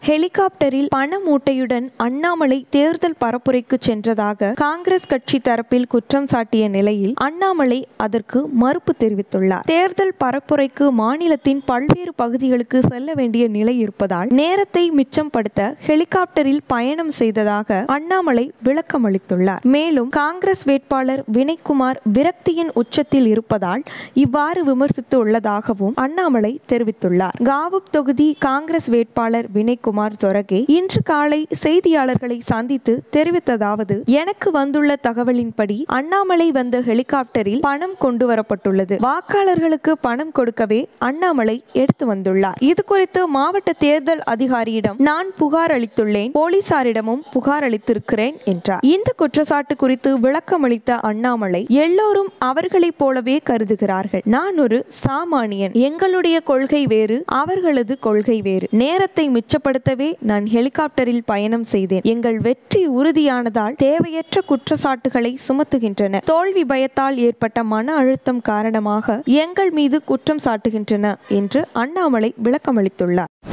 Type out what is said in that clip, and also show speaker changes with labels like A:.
A: ஹெலிகாப்டரில் பண மூட்டையுடன் அண்ணாமலை தேர்தல் பரப்புரைக்கு சென்றதாக காங்கிரஸ் கட்சி தரப்பில் குற்றம் சாட்டிய நிலையில் அண்ணாமலை அதற்கு மறுப்பு தெரிவித்துள்ளார் தேர்தல் பரப்புரைக்கு மாநிலத்தின் பல்வேறு பகுதிகளுக்கு செல்ல வேண்டிய நிலை இருப்பதால் நேரத்தை மிச்சப்படுத்த ஹெலிகாப்டரில் பயணம் செய்ததாக அண்ணாமலை விளக்கம் அளித்துள்ளார் மேலும் காங்கிரஸ் வேட்பாளர் வினய்குமார் விரக்தியின் உச்சத்தில் இருப்பதால் இவ்வாறு விமர்சித்து உள்ளதாகவும் அண்ணாமலை தெரிவித்துள்ளார் காவுப் தொகுதி காங்கிரஸ் வேட்பாளர் வினய்குமார் சொரகே இன்று காலை செய்தியாளர்களை சந்தித்து தெரிவித்ததாவது எனக்கு வந்துள்ள தகவலின்படி அண்ணாமலை வந்த ஹெலிகாப்டரில் பணம் கொண்டு வரப்பட்டுள்ளது வாக்காளர்களுக்கு பணம் கொடுக்கவே அண்ணாமலை எடுத்து வந்துள்ளார் இது குறித்து மாவட்ட தேர்தல் அதிகாரியிடம் நான் புகார் அளித்துள்ளேன் போலீசாரிடமும் புகார் அளித்திருக்கிறேன் என்றார் இந்த குற்றச்சாட்டு குறித்து விளக்கம் அளித்த அண்ணாமலை எல்லோரும் அவர்களைப் போலவே கருதுகிறார்கள் நான் ஒரு சாமானியன் எங்களுடைய கொள்கை வேறு அவர்களது கொள்கை வேறு நேரத்தை மிச்சப்படுத்தவே நான் ஹெலிகாப்டரில் பயணம் செய்தேன் எங்கள் வெற்றி உறுதியானதால் தேவையற்ற குற்றச்சாட்டுகளை சுமத்துகின்றன தோல்வி பயத்தால் ஏற்பட்ட மன அழுத்தம் காரணமாக எங்கள் மீது குற்றம் சாட்டுகின்றன என்று அண்ணாமலை விளக்கமளித்துள்ளார்